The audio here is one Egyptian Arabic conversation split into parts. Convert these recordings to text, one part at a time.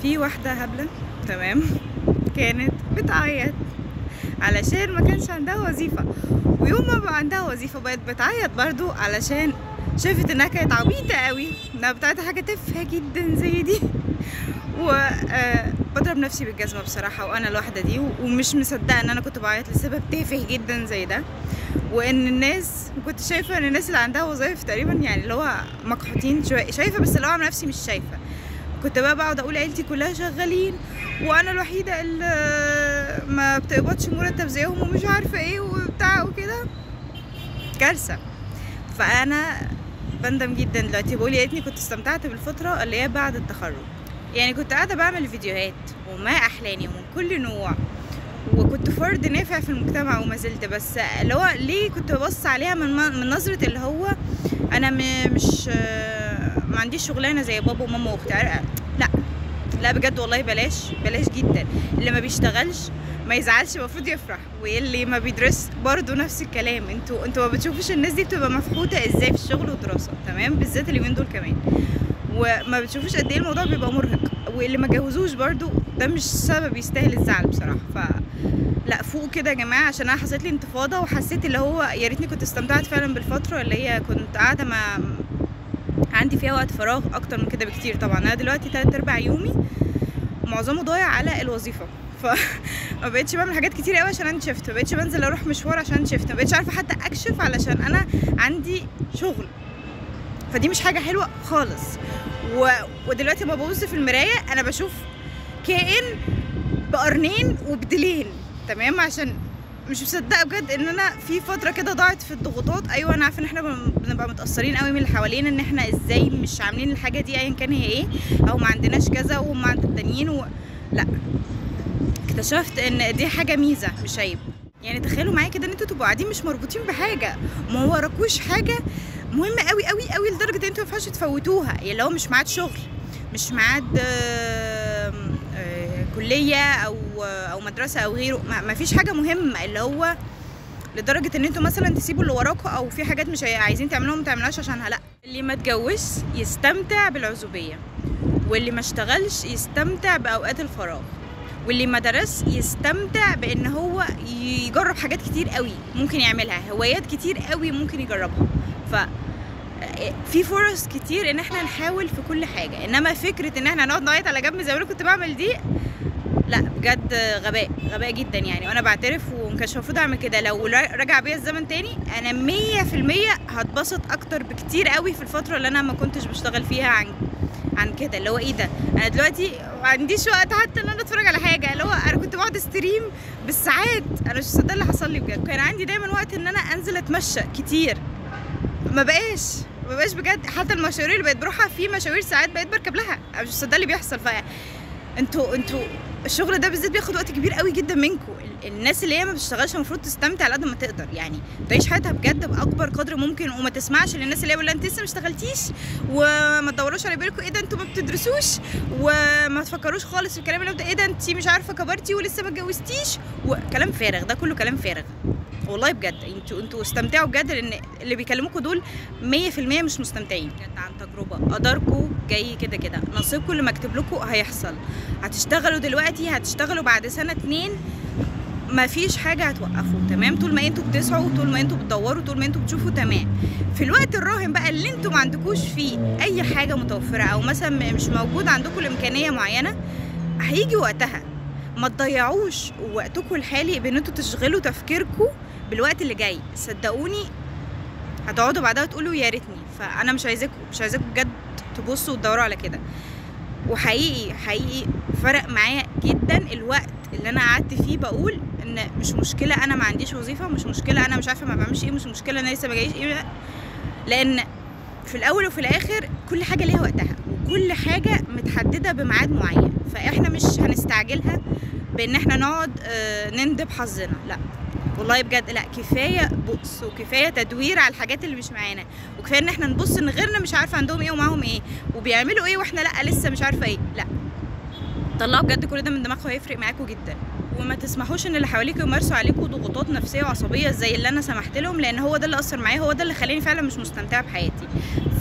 في واحدة هبلة تمام كانت بتعيط علشان ما كانش عندها وظيفة ويوم ما بقى عندها وظيفة بقت بتعيط برضو علشان شافت انها كانت عبيطة قوي انها بتاعت حاجة تافهة جدا زي دي و آه، بضرب نفسي بالجزمة بصراحة وانا الواحدة دي ومش مصدقة ان انا كنت بعيط لسبب تافه جدا زي ده وان الناس كنت شايفة ان الناس اللي عندها وظايف تقريبا يعني اللي هو مقحوطين شوية شايفة بس اللي هو عن نفسي مش شايفة كنت بقى بقعد اقول عيلتي كلها شغالين وانا الوحيده اللي ما بتقبضش مرتب زيهم ومش عارفه ايه وبتاع وكده كارثه فانا بندم جدا دلوقتي بقول يا ريتني كنت استمتعت بالفتره اللي هي بعد التخرج يعني كنت قاعده بعمل فيديوهات وما احلاني ومن كل نوع وكنت فرد نافع في المجتمع وما زلت بس اللي هو ليه كنت ببص عليها من من نظره اللي هو انا م- مش ما عنديش شغلانه زي بابا وماما واختي عارف- لا لا بجد والله بلاش بلاش جدا اللي ما بيشتغلش ما يزعلش المفروض يفرح واللي ما بيدرس برضه نفس الكلام انتوا انتوا ما بتشوفوش الناس دي بتبقى مفحوطه ازاي في الشغل والدراسه تمام بالذات اليومين دول كمان وما بتشوفوش قد ايه الموضوع بيبقى مرهق واللي ما جوزوش برضه ده مش سبب يستاهل الزعل بصراحه ف لا فوق كده يا جماعه عشان انا حسيت لي انتفاضه وحسيت اللي هو يا ريتني كنت استمتعت فعلا بالفتره اللي هي كنت قاعده مع عندي فيها وقت فراغ اكتر من كده بكتير طبعا انا دلوقتي تلات ارباع يومي معظمه ضايع على الوظيفه ف ما بقتش بعمل حاجات كتير قوي عشان عندي شيفت ما بقتش بنزل اروح مشوار عشان عندي شيفت ما بقتش عارفه حتى اكشف علشان انا عندي شغل فدي مش حاجه حلوه خالص و... ودلوقتي ما ببص في المرايه انا بشوف كائن بقرنين وبديلين تمام عشان مش مصدقه بجد ان انا في فتره كده ضاعت في الضغوطات ايوه انا عارفه ان احنا بن- بنبقى متاثرين قوي من اللي حوالينا ان احنا ازاي مش عاملين الحاجه دي ايا كان هي ايه او ما عندناش كذا وهم عند التانيين و... لا اكتشفت ان دي حاجه ميزه مش عيب يعني تخيلوا معايا كده ان انتوا تبقوا قاعدين مش مربوطين بحاجه ما وراكوش حاجه مهمه قوي قوي قوي لدرجه ان انتوا ما ينفعش تفوتوها يعني لو مش ميعاد شغل مش ميعاد آم، آه، كليه او او مدرسه او غيره ما ما فيش حاجه مهمه اللي هو لدرجه ان انتوا مثلا تسيبوا اللي وراكوا او في حاجات مش هي- عايزين تعملوها ما تعملوهاش عشانها لا اللي ما اتجوزش يستمتع بالعزوبيه واللي ما اشتغلش يستمتع باوقات الفراغ واللي ما درس يستمتع بان هو يجرب حاجات كتير قوي ممكن يعملها هوايات كتير قوي ممكن يجربها ف في فرص كتير ان احنا نحاول في كل حاجه انما فكره ان احنا نقعد نعيط على جنب زي ما انا كنت بعمل دي لا بجد غباء غباء جدا يعني وانا بعترف وما كانش المفروض اعمل كده لو ر- رجع بيا الزمن تاني انا مية في المية هتبسط اكتر بكتير قوي في الفتره اللي انا ما كنتش بشتغل فيها عن عن كده اللي هو ايه ده انا دلوقتي ما عنديش وقت حتى ان انا اتفرج على حاجه اللي هو انا كنت بقعد استريم بالساعات انا مش مصدقه اللي حصل لي بجد كان عندي دايما وقت ان انا انزل اتمشى كتير ما بقاش ما بقاش بجد حتى المشاوير اللي بقيت بروحها في مشاوير ساعات بقيت بركب لها انا مش مصدقه اللي بيحصل ف انتوا انتوا الشغل ده بالذات بياخد وقت كبير قوي جدا منكم الناس اللي هي ما بتشتغلش المفروض تستمتع على قد ما تقدر يعني تعيش حياتها بجد باكبر قدر ممكن وما تسمعش للناس اللي هي بيقول لها انت لسه ما اشتغلتيش وما تدوروش على بالكم ايه ده انتوا ما بتدرسوش وما تفكروش خالص في الكلام اللي هو ده ايه ده انت مش عارفه كبرتي ولسه ما اتجوزتيش وكلام فارغ ده كله كلام فارغ والله بجد انتوا انتوا استمتعوا بجد لان اللي بيكلموكوا دول 100% مش مستمتعين بجد عن تجربه قدركم جاي كده كده نصيبكم اللي مكتوب لكم هيحصل هتشتغلوا دلوقتي هتشتغلوا بعد سنه اتنين ما فيش حاجه هتوقفوا تمام طول ما انتوا بتسعوا طول ما انتوا بتدوروا طول ما انتوا بتشوفوا تمام في الوقت الراهن بقى اللي انتوا ما عندكوش فيه اي حاجه متوفره او مثلا م- مش موجود عندكم الامكانيه معينه هيجي وقتها ما تضيعوش وقتكم الحالي بان انتوا تشغلوا تفكيركم بالوقت اللي جاي صدقوني هتقعدوا بعدها تقولوا يا ريتني فانا مش عايزاكم مش عايزاكم بجد تبصوا وتدوروا على كده وحقيقي حقيقي فرق معايا جدا الوقت اللي انا قعدت فيه بقول ان مش مشكله انا ما عنديش وظيفه مش مشكله انا مش عارفه ما بعملش ايه مش مشكله انا لسه ما جايش ايه لان في الاول وفي الاخر كل حاجه ليها وقتها وكل حاجه متحدده بميعاد معين فاحنا مش هنستعجلها بان احنا نقعد آه، نندب حظنا لا والله بجد لا كفايه بؤس وكفايه تدوير على الحاجات اللي مش معانا وكفايه ان احنا نبص ان غيرنا مش عارفه عندهم ايه ومعاهم ايه وبيعملوا ايه واحنا لا لسه مش عارفه ايه لا طلعوا بجد كل ده من دماغكم هيفرق معاكم جدا وما تسمحوش ان اللي حواليكم يمارسوا عليكم ضغوطات نفسيه وعصبيه زي اللي انا سمحت لهم لان هو ده اللي اثر معايا هو ده اللي خلاني فعلا مش مستمتعه بحياتي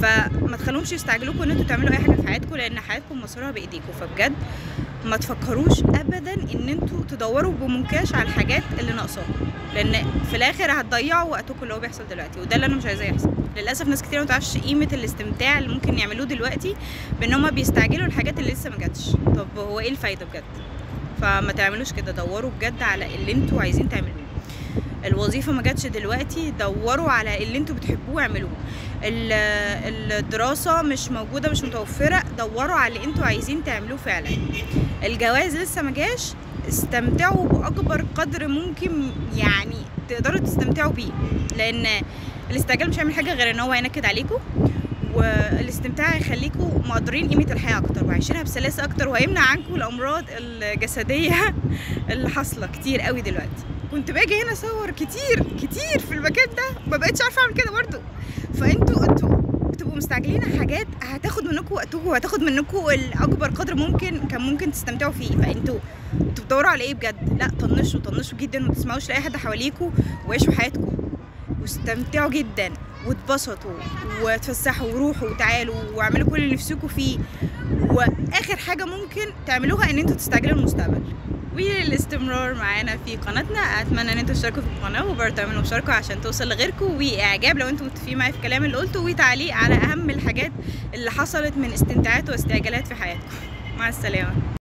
فما تخلوهمش يستعجلوكوا ان انتوا تعملوا اي حاجه في حياتكم لان حياتكم مصيرها بايديكم فبجد ما تفكروش ابدا ان انتوا تدوروا بمنكاش على الحاجات اللي ناقصاكم لان في الاخر هتضيعوا وقتكم اللي هو بيحصل دلوقتي وده اللي انا مش عايزاه يحصل للاسف ناس كتير ما تعرفش قيمه الاستمتاع اللي ممكن يعملوه دلوقتي بان هما بيستعجلوا الحاجات اللي لسه ما جاتش طب هو ايه الفايده بجد فما تعملوش كده دوروا بجد على اللي انتوا عايزين تعملوه الوظيفه ما جاتش دلوقتي دوروا على اللي انتوا بتحبوه اعملوه ال- الدراسه مش موجوده مش متوفره دوروا على اللي انتوا عايزين تعملوه فعلا الجواز لسه ما جاش استمتعوا باكبر قدر ممكن يعني تقدروا تستمتعوا بيه لان الاستعجال مش هيعمل حاجه غير ان هو هينكد عليكم والاستمتاع هيخليكم مقدرين قيمه الحياه اكتر وعايشينها بسلاسه اكتر وهيمنع عنكم الامراض الجسديه اللي حاصله كتير قوي دلوقتي كنت باجي هنا اصور كتير كتير في المكان ده ما بقتش عارفه اعمل كده برضو فانتوا انتوا بتبقوا مستعجلين حاجات هتاخد منكم وقتكم وهتاخد منكم الاكبر قدر ممكن كان ممكن تستمتعوا فيه فانتوا انتوا بتدوروا على ايه بجد لا طنشوا طنشوا جدا وما تسمعوش لاي حد حواليكوا وعيشوا حياتكم واستمتعوا جدا واتبسطوا وتفسحوا وروحوا وتعالوا واعملوا كل اللي نفسكم فيه واخر حاجه ممكن تعملوها ان انتوا تستعجلوا المستقبل وللاستمرار معانا في قناتنا اتمنى ان انتوا تشتركوا في القناه وبرضه تعملوا مشاركه عشان توصل لغيركم واعجاب لو انتوا متفقين معايا في الكلام اللي قلته وتعليق على اهم الحاجات اللي حصلت من استمتاعات واستعجالات في حياتكم مع السلامه